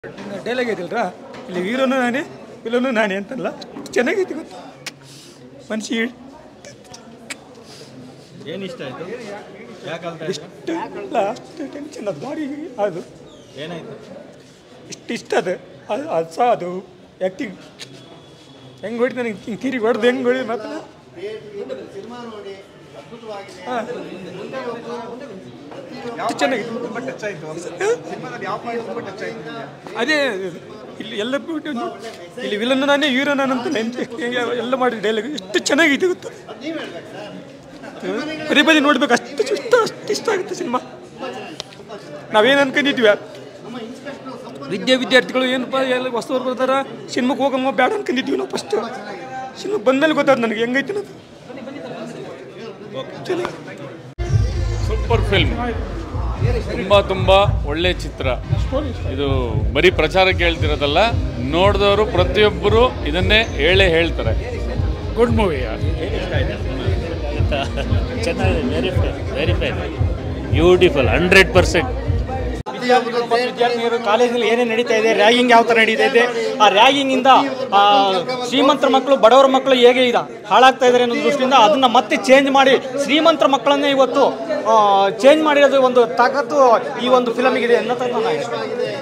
Dialogue ಐತಲ್ರ ಇಲ್ಲಿ ಹೀರೋನು ನಾನೇ ವಿಲನು ನಾನೇ ಅಂತಲ್ಲ ಚೆನ್ನಾಗೈತಿ ಗೊತ್ತು ಮನ್ಸಿಗೆ ಏನು ಇಷ್ಟ ಆಯ್ತು ಯಾಕಂತ ಇಷ್ಟು ಲಾಸ್ಟ್ ಟೆನ್ಷನ್ ಅದು ಭಾರಿ ಅದು ಏನಾಯ್ತು ಇಷ್ಟು ಇಷ್ಟ ಅದು ಅದು ಅದು ಸಹ ಅದು ಆ್ಯಕ್ಟಿಂಗ್ ಹೆಂಗೆ ಹೊಡಿತು ನನಗೆ ಹಿಂಗೆ ಕಿರಿ ಹೊಡೆದು ಹೆಂಗೆ ಹೊಡಿ ಮಾತ್ರ ಹಾಂ ಎಷ್ಟು ಚೆನ್ನಾಗಿತ್ತು ತುಂಬ ಟಚ್ ಆಯಿತು ಸಿನಿಮಾದಲ್ಲಿ ಯಾವ ಪಾಯಿಂಟ್ ತುಂಬ ಟಚ್ ಆಯಿತು ನಿಮಗೆ ಅದೇ ಇಲ್ಲಿ ಎಲ್ಲ ಬಿಟ್ಟು ಇಲ್ಲಿ ವಿಲನ್ ನಾನೇ ಹೀರೋ ನಾನು ಅಂತ ನೆನ್ಪು ಎಲ್ಲ ಮಾಡಿ ಡೈಲಾಗ್ ಎಷ್ಟು ಚೆನ್ನಾಗಿದೆ ಗೊತ್ತು ಪದೇ ಪದೇ ನೋಡ್ಬೇಕು ಅಷ್ಟು ಇಷ್ಟ ಅಷ್ಟು ಇಷ್ಟ ಆಗುತ್ತೆ ಸಿನಿಮಾ ನಾವೇನು ಅನ್ಕೊಂಡಿದ್ವಿ ವಿದ್ಯಾ ವಿದ್ಯಾರ್ಥಿಗಳು ಏನಪ್ಪ ಎಲ್ಲ ಹೊಸವ್ರು ಬರ್ತಾರ ಸಿನಿಮಾಕ್ಕೆ ಹೋಗಮ್ಮ ಬೇಡ ಅನ್ಕೊಂಡಿದ್ವಿ ನಾವು ಫಸ್ಟ್ ಸಿನಿಮಾ ಬಂದ್ಮೇಲೆ ಗೊತ್ತಾದ ನನಗೆ ಹೆಂಗೈತೆ ಅನ್ನೋದು ಚೆನ್ನಾಗಿ ಸೂಪರ್ ಫಿಲ್ಮ್ ತುಂಬ ತುಂಬ ಒಳ್ಳೆ ಚಿತ್ರ ಇದು ಬರೀ ಪ್ರಚಾರಕ್ಕೆ ಹೇಳ್ತಿರೋದಲ್ಲ ನೋಡಿದವರು ಪ್ರತಿಯೊಬ್ಬರು ಇದನ್ನೇ ಹೇಳೇ ಹೇಳ್ತಾರೆ ಗುಡ್ ಮೂವಿ ಚೆನ್ನಾಗಿದೆ very fine very fine beautiful hundred percent ವಿದ್ಯಾರ್ಥಿನಿಯರು ಕಾಲೇಜಿನಲ್ಲಿ ಏನೇನು ನಡೀತಾ ಇದೆ ರ್ಯಾಗಿಂಗ್ ಯಾವ ಥರ ನಡೀತಾ ಇದೆ ಆ ರ್ಯಾಗಿಂಗಿಂದ ಆ, ಶ್ರೀಮಂತರ ಮಕ್ಕಳು ಬಡವರ ಮಕ್ಕಳು ಹೇಗೆ ಇದೆ ಹಾಳಾಗ್ತಾ ಇದ್ದಾರೆ ಅನ್ನೋ ದೃಷ್ಟಿಯಿಂದ ಅದನ್ನ ಮತ್ತೆ ಚೇಂಜ್ ಮಾಡಿ ಶ್ರೀಮಂತರ ಮಕ್ಕಳನ್ನೇ ಇವತ್ತು ಚೇಂಜ್ ಮಾಡಿರೋದು ಒಂದು ತಾಕತ್ತು ಈ ಒಂದು ಫಿಲಮಿಗಿದೆ ಅನ್ನೋದು ನನ್ನ ಅಭಿಪ್ರಾಯ.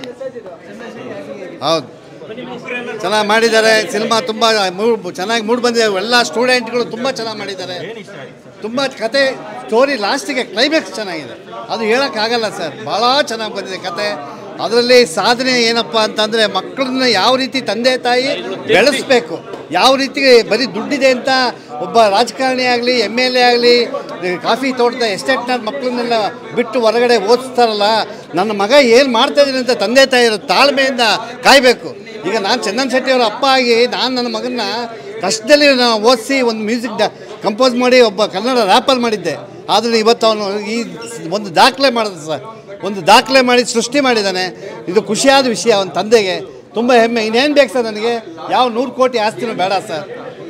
ಹೌದು ಚೆನ್ನಾಗಿ ಮಾಡಿದ್ದಾರೆ ಸಿನಿಮಾ ತುಂಬ ಮೂಡ್ ಚೆನ್ನಾಗಿ ಮೂಡ್ ಬಂದಿದೆ ಎಲ್ಲ ಸ್ಟೂಡೆಂಟ್ಗಳು ತುಂಬ ಚೆನ್ನಾಗಿ ಮಾಡಿದ್ದಾರೆ ತುಂಬ ಕತೆ ಸ್ಟೋರಿ ಲಾಸ್ಟಿಗೆ ಕ್ಲೈಮ್ಯಾಕ್ಸ್ ಚೆನ್ನಾಗಿದೆ ಅದು ಹೇಳೋಕ್ಕಾಗಲ್ಲ ಸರ್ ಭಾಳ ಚೆನ್ನಾಗಿ ಬಂದಿದೆ ಕತೆ ಅದರಲ್ಲಿ ಸಾಧನೆ ಏನಪ್ಪ ಅಂತಂದರೆ ಮಕ್ಕಳನ್ನ ಯಾವ ರೀತಿ ತಂದೆ ತಾಯಿ ಬೆಳೆಸ್ಬೇಕು ಯಾವ ರೀತಿ ಬರೀ ದುಡ್ಡಿದೆ ಅಂತ ಒಬ್ಬ ರಾಜಕಾರಣಿ ಆಗಲಿ ಎಮ್ ಎಲ್ ಎ ಆಗಲಿ ಕಾಫಿ ತೋಟದ ಎಸ್ಟೇಟ್ನ ಮಕ್ಕಳನ್ನೆಲ್ಲ ಬಿಟ್ಟು ಹೊರಗಡೆ ಓದಿಸ್ತಾರಲ್ಲ ನನ್ನ ಮಗ ಏನು ಮಾಡ್ತಾ ಇದ್ದೀನಿ ಅಂತ ತಂದೆ ತಾಯಿಯರು ತಾಳ್ಮೆಯಿಂದ ಕಾಯಬೇಕು ಈಗ ನಾನು ಚಂದನ್ ಶೆಟ್ಟಿ ಅವರ ಅಪ್ಪ ಆಗಿ ನಾನು ನನ್ನ ಮಗನ್ನ ಕಷ್ಟದಲ್ಲಿ ನಾನು ಓದಿಸಿ ಒಂದು ಮ್ಯೂಸಿಕ್ ಡ ಕಂಪೋಸ್ ಮಾಡಿ ಒಬ್ಬ ಕನ್ನಡ ರ್ಯಾಪರ್ ಮಾಡಿದ್ದೆ ಆದರೆ ಇವತ್ತು ಅವನು ಈ ಒಂದು ದಾಖಲೆ ಮಾಡಿದ ಸರ್ ಒಂದು ದಾಖಲೆ ಮಾಡಿ ಸೃಷ್ಟಿ ಮಾಡಿದ್ದಾನೆ ಇದು ಖುಷಿಯಾದ ವಿಷಯ ಅವನ ತಂದೆಗೆ ತುಂಬ ಹೆಮ್ಮೆ ಇನ್ನೇನು ಬೇಕು ಸರ್ ನನಗೆ ಯಾವ ನೂರು ಕೋಟಿ ಆಸ್ತಿನೂ ಬೇಡ ಸರ್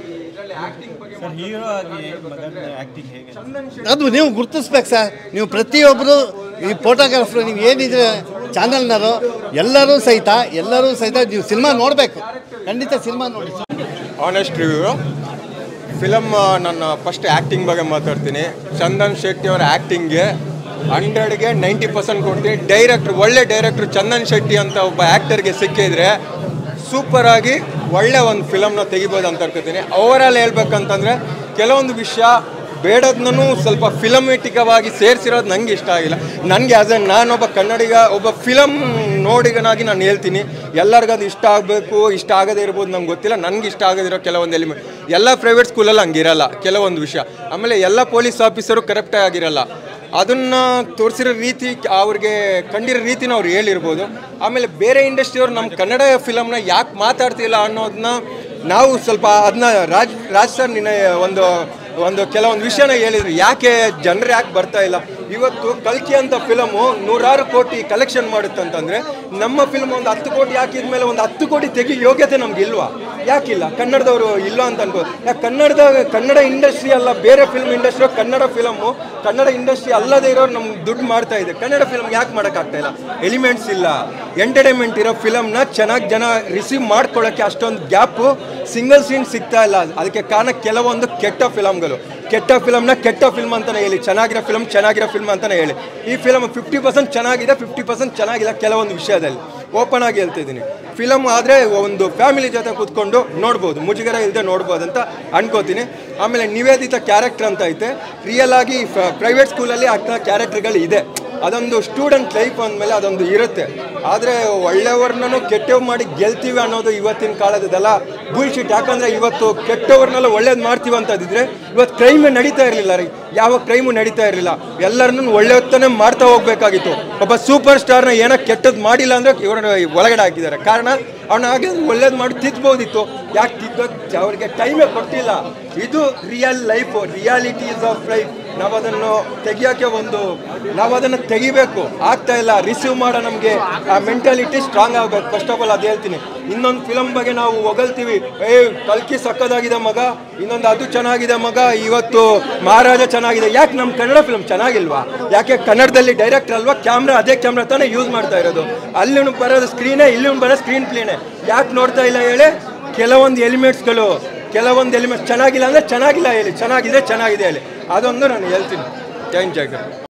ಸರ್ ಹೀರೋ ಆಗಿ ಮಗನ ಆ್ಯಕ್ಟಿಂಗ್ ಹೇಗೆ ಅದು ನೀವು ಗುರುತಿಸ್ಬೇಕು ಸರ್ ನೀವು ಪ್ರತಿಯೊಬ್ಬರು ಈ ಫೋಟೋಗ್ರಾಫರ್ ನೀವು ಏನಿದ್ರೆ ಚಾನಲ್ನವರು ಎಲ್ಲರೂ ಸಹಿತ ಎಲ್ಲರೂ ಸಹಿತ ನೀವು ಸಿನಿಮಾ ನೋಡಬೇಕು ಖಂಡಿತ ಸಿನಿಮಾ ನೋಡಿ ಆನೆಸ್ಟ್ ರಿವ್ಯೂ ಫಿಲಮ್ ನನ್ನ ಫಸ್ಟ್ ಆ್ಯಕ್ಟಿಂಗ್ ಬಗ್ಗೆ ಮಾತಾಡ್ತೀನಿ ಚಂದನ್ ಶೆಟ್ಟಿ ಅವರ ಆ್ಯಕ್ಟಿಂಗ್ಗೆ ಹಂಡ್ರೆಡ್ಗೆ ನೈಂಟಿ ಪರ್ಸೆಂಟ್ ಕೊಡ್ತೀನಿ ಡೈರೆಕ್ಟ್ರ್ ಒಳ್ಳೆ ಡೈರೆಕ್ಟ್ರ್ ಚಂದನ್ ಶೆಟ್ಟಿ ಅಂತ ಒಬ್ಬ ಆ್ಯಕ್ಟರ್ಗೆ ಸಿಕ್ಕಿದ್ರೆ ಸೂಪರಾಗಿ ಒಳ್ಳೆ ಒಂದು ಫಿಲಮ್ನ ತೆಗಿಬೋದು ಅಂತ ಅನ್ಕೋತೀನಿ ಓವರಾಲ್ ಹೇಳ್ಬೇಕಂತಂದರೆ ಕೆಲವೊಂದು ವಿಷಯ ಬೇಡದ್ನೂ ಸ್ವಲ್ಪ ಫಿಲಮೆಟಿಕವಾಗಿ ಸೇರಿಸಿರೋದು ನನಗೆ ಇಷ್ಟ ಆಗಿಲ್ಲ ನನಗೆ ಆ್ಯಸ್ ಎ ನಾನೊಬ್ಬ ಕನ್ನಡಿಗ ಒಬ್ಬ ಫಿಲಮ್ ನೋಡಿಗನಾಗಿ ನಾನು ಹೇಳ್ತೀನಿ ಎಲ್ಲರಿಗೂ ಅದು ಇಷ್ಟ ಆಗಬೇಕು ಇಷ್ಟ ಆಗದೇ ಇರ್ಬೋದು ನಮ್ಗೆ ಗೊತ್ತಿಲ್ಲ ನನಗೆ ಇಷ್ಟ ಆಗದಿರೋ ಕೆಲವೊಂದು ಎಲಿಮೆಂಟ್ ಎಲ್ಲ ಪ್ರೈವೇಟ್ ಸ್ಕೂಲಲ್ಲಿ ಹಂಗಿರಲ್ಲ ಕೆಲವೊಂದು ವಿಷಯ ಆಮೇಲೆ ಎಲ್ಲ ಪೊಲೀಸ್ ಆಫೀಸರು ಕರೆಕ್ಟಾಗಿ ಆಗಿರಲ್ಲ ಅದನ್ನು ತೋರಿಸಿರೋ ರೀತಿ ಅವ್ರಿಗೆ ಕಂಡಿರೋ ರೀತಿನ ಅವ್ರು ಹೇಳಿರ್ಬೋದು ಆಮೇಲೆ ಬೇರೆ ಇಂಡಸ್ಟ್ರಿಯವ್ರು ನಮ್ಮ ಕನ್ನಡ ಫಿಲಮ್ನ ಯಾಕೆ ಮಾತಾಡ್ತಿಲ್ಲ ಅನ್ನೋದನ್ನ ನಾವು ಸ್ವಲ್ಪ ಅದನ್ನ ರಾಜ್ ರಾಜ್ ಸರ್ ನಿನ್ನೆ ಒಂದು ಒಂದು ಕೆಲವೊಂದು ವಿಷಯನ ಹೇಳಿದ್ರು ಯಾಕೆ ಜನರು ಯಾಕೆ ಬರ್ತಾ ಇಲ್ಲ ಇವತ್ತು ಕಲ್ಕಿ ಅಂತ ಫಿಲಮು ನೂರಾರು ಕೋಟಿ ಕಲೆಕ್ಷನ್ ಮಾಡುತ್ತಂತಂದ್ರೆ ನಮ್ಮ ಫಿಲ್ಮ್ ಒಂದು ಹತ್ತು ಕೋಟಿ ಹಾಕಿದ್ಮೇಲೆ ಒಂದು ಹತ್ತು ಕೋಟಿ ತೆಗಿ ಯೋಗ್ಯತೆ ನಮ್ಗೆ ಇಲ್ವಾ ಯಾಕಿಲ್ಲ ಕನ್ನಡದವರು ಇಲ್ಲ ಅಂತ ಅನ್ಕೋ ಯಾಕೆ ಕನ್ನಡದ ಕನ್ನಡ ಇಂಡಸ್ಟ್ರಿ ಅಲ್ಲ ಬೇರೆ film industry Kannada film Kannada industry ಅಲ್ಲದೆ ಇರೋರು ನಮ್ಗೆ ದುಡ್ಡು ಮಾಡ್ತಾ ಇದೆ ಕನ್ನಡ ಫಿಲ್ಮ್ ಯಾಕೆ ಮಾಡೋಕ್ಕಾಗ್ತಾ ಇಲ್ಲ ಎಲಿಮೆಂಟ್ಸ್ ಇಲ್ಲ ಎಂಟರ್ಟೈನ್ಮೆಂಟ್ ಇರೋ ಫಿಲಮ್ನ ಚೆನ್ನಾಗಿ ಜನ ರಿಸೀವ್ ಮಾಡ್ಕೊಳ್ಳೋಕ್ಕೆ ಅಷ್ಟೊಂದು ಗ್ಯಾಪು ಸಿಂಗಲ್ ಸೀನ್ ಸಿಗ್ತಾ ಇಲ್ಲ ಅದಕ್ಕೆ ಕಾರಣ ಕೆಲವೊಂದು ಕೆಟ್ಟ ಫಿಲಮ್ಗಳು ಕೆಟ್ಟ ಫಿಲಮ್ನ ಕೆಟ್ಟ ಫಿಲ್ಮ್ ಅಂತಲೇ ಹೇಳಿ ಚೆನ್ನಾಗಿರೋ ಫಿಲ್ಮ್ ಚೆನ್ನಾಗಿರೋ ಫಿಲ್ಮ್ ಅಂತಲೇ ಹೇಳಿ ಈ ಫಿಲಮ್ ಫಿಫ್ಟಿ ಪರ್ಸೆಂಟ್ ಚೆನ್ನಾಗಿದೆ ಫಿಫ್ಟಿ ಪರ್ಸೆಂಟ್ ಚೆನ್ನಾಗಿಲ್ಲ ಕೆಲವೊಂದು ವಿಷಯದಲ್ಲಿ ಓಪನ್ ಆಗಿ ಹೇಳ್ತಿದ್ದೀನಿ ಫಿಲಮ್ ಆದರೆ ಒಂದು ಫ್ಯಾಮಿಲಿ ಜೊತೆ ಕೂತ್ಕೊಂಡು ನೋಡ್ಬೋದು ಮುಜುಗರ ಇಲ್ಲದೆ ನೋಡ್ಬೋದು ಅಂತ ಅನ್ಕೋತೀನಿ ಆಮೇಲೆ ನಿವೇದಿತ ಕ್ಯಾರೆಕ್ಟರ್ ಅಂತ ಐತೆ ರಿಯಲ್ ಆಗಿ ಪ್ರೈವೇಟ್ ಸ್ಕೂಲಲ್ಲಿ ಆಗ್ತಾ ಕ್ಯಾರೆಕ್ಟರ್ಗಳು ಇದೆ ಅದೊಂದು ಸ್ಟೂಡೆಂಟ್ ಲೈಫ್ ಅಂದಮೇಲೆ ಅದೊಂದು ಇರುತ್ತೆ ಆದರೆ ಒಳ್ಳೆಯವ್ರನ್ನೂ ಕೆಟ್ಟವ್ ಮಾಡಿ ಗೆಲ್ತೀವಿ ಅನ್ನೋದು ಇವತ್ತಿನ ಕಾಲದದೆಲ್ಲ ಬುಲ್ಶಿಟ್ ಯಾಕಂದರೆ ಇವತ್ತು ಕೆಟ್ಟವ್ರನ್ನೆಲ್ಲ ಒಳ್ಳೇದು ಮಾಡ್ತೀವಿ ಅಂತದಿದ್ರೆ ಇವತ್ತು ಕ್ರೈಮ್ ನಡೀತಾ ಇರಲಿಲ್ಲ ರೀ ಯಾವ ಕ್ರೈಮು ನಡೀತಾ ಇರಲಿಲ್ಲ ಎಲ್ಲರನ್ನೂ ಒಳ್ಳೆಯತನೇ ಮಾಡ್ತಾ ಹೋಗ್ಬೇಕಾಗಿತ್ತು ಒಬ್ಬ ಸೂಪರ್ ಸ್ಟಾರ್ನ ಏನೋ ಕೆಟ್ಟದ್ದು ಮಾಡಿಲ್ಲ ಅಂದರೆ ಇವ್ರನ್ನ ಒಳಗಡೆ ಹಾಕಿದ್ದಾರೆ ಕಾರಣ ಅವನ ಹಾಗೆ ಒಳ್ಳೇದು ಮಾಡಿ ತಿದ್ದಬೋದಿತ್ತು ಯಾಕೆ ತಿದ್ದೋಕ್ಕೆ ಅವ್ರಿಗೆ ಟೈಮೇ ಕೊಟ್ಟಿಲ್ಲ ಇದು real life realities of life ನಾವು ಅದನ್ನು ತೆಗಿಯೋಕ್ಕೆ ಒಂದು ನಾವು ಅದನ್ನು ತೆಗಿಬೇಕು ಆಗ್ತಾ ಇಲ್ಲ ರಿಸೀವ್ ಮಾಡೋ ನಮಗೆ ಆ ಮೆಂಟಾಲಿಟಿ ಸ್ಟ್ರಾಂಗ್ ಆಗಬೇಕು ಫಸ್ಟ್ ಆಫ್ ಆಲ್ ಅದು ಹೇಳ್ತೀನಿ ಇನ್ನೊಂದು ಫಿಲಮ್ ಬಗ್ಗೆ ನಾವು ಹೊಗಳ್ತೀವಿ ಏ ಕಲ್ಕಿ ಸಕ್ಕದಾಗಿದೆ ಮಗ ಇನ್ನೊಂದು ಅದು ಚೆನ್ನಾಗಿದೆ ಮಗ ಇವತ್ತು ಮಹಾರಾಜ ಚೆನ್ನಾಗಿದೆ ಯಾಕೆ ನಮ್ಮ ಕನ್ನಡ ಫಿಲಮ್ ಚೆನ್ನಾಗಿಲ್ವಾ ಯಾಕೆ ಕನ್ನಡದಲ್ಲಿ ಡೈರೆಕ್ಟರ್ ಅಲ್ವಾ ಕ್ಯಾಮ್ರಾ ಅದೇ ಕ್ಯಾಮ್ರಾ ತಾನೇ ಯೂಸ್ ಮಾಡ್ತಾ ಇರೋದು ಅಲ್ಲಿ ಬರೋದು ಸ್ಕ್ರೀನೇ ಇಲ್ಲಿ ಬರೋ ಸ್ಕ್ರೀನ್ ಪ್ಲೇನೆ ಯಾಕೆ ನೋಡ್ತಾ ಇಲ್ಲ ಹೇಳಿ ಕೆಲವೊಂದು ಎಲಿಮೆಂಟ್ಸ್ಗಳು ಕೆಲವೊಂದು ಎಲಿಮೆಂಟ್ಸ್ ಚೆನ್ನಾಗಿಲ್ಲ ಅಂದರೆ ಚೆನ್ನಾಗಿಲ್ಲ ಹೇಳಿ ಚೆನ್ನಾಗಿದೆ ಚೆನ್ನಾಗಿದೆ ಹೇಳಿ ಅದೊಂದು ನಾನು ಹೇಳ್ತೀನಿ ಜೈನ್ ಜಾಗ